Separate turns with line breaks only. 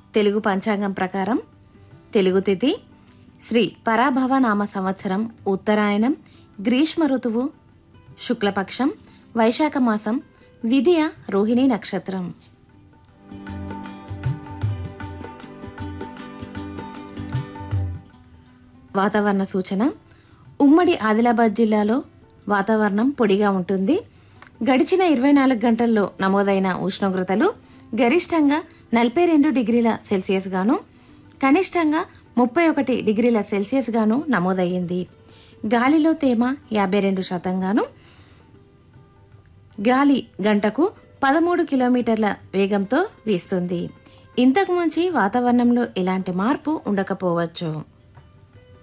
తెలుగు పంచాంగం ప్రకారం తెలుగు తిథి శ్రీ పరాభవ నామ సంవత్సరం ఉత్తరాయణం గ్రీష్మ ఋతువు శుక్లపక్షం వైశాఖ మాసం విధియ రోహిణి నక్షత్రం వాతావరణ సూచన ఉమ్మడి ఆదిలాబాద్ జిల్లాలో వాతావరణం పొడిగా ఉంటుంది గడిచిన ఇరవై నాలుగు గంటల్లో నమోదైన ఉష్ణోగ్రతలు గరిష్టంగా నలభై రెండు డిగ్రీల సెల్సియస్ గాను కనిష్టంగా ముప్పై ఒకటి డిగ్రీల సెల్సియస్ గాను నమోదయ్యింది గాలిలో తేమ యాభై రెండు శాతంగాను గాలి గంటకు పదమూడు కిలోమీటర్ల వేగంతో వీస్తుంది ఇంతకు ముంచి వాతావరణంలో ఎలాంటి మార్పు ఉండకపోవచ్చు